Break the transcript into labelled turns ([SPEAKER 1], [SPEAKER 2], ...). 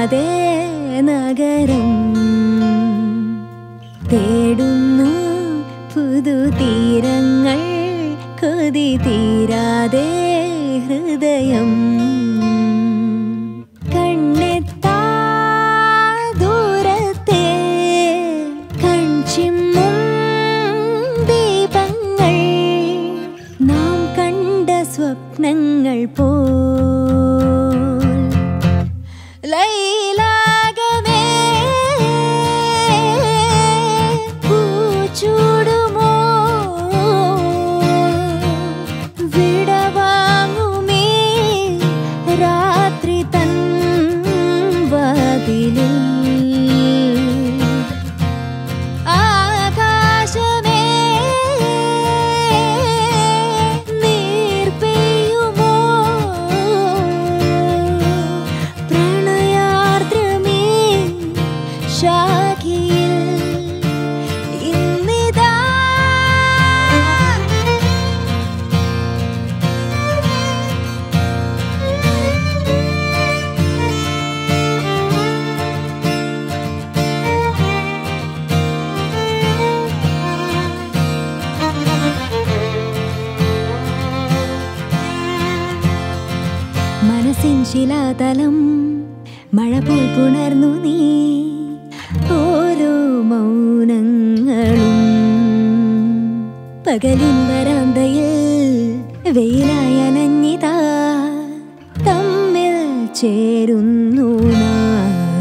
[SPEAKER 1] തീരാതെ നഗരം തേടുന്നു പുതുതീരങ്ങൾ കൊതി തീരാതെ ഹൃദയം കണ്ണെത്താ ദൂരത്തെ കൺചിമ്മും ദീപങ്ങൾ നാം കണ്ട സ്വപ്നങ്ങൾ പോ ലൈലാകമേ പൂച്ചൂടുമോ വിടവാങ്ങുമേ രാത്രി തൻ വാതിലിൽ ആകാശമേ നീർ പെയ്യുമോ പ്രണയാർദ്രമേ ശാഖയിൽ ഇന്നിതാ മനസ്സിൻ ശിലാതലം മഴ പോൽ പുണർന്നു നീ ഓരോ മൗനങ്ങളും പകലിൻ വരാന്തയിൽ വെയിലായ നഞ്ഞിതാ തമ്മിൽ ചേരുന്നു നാം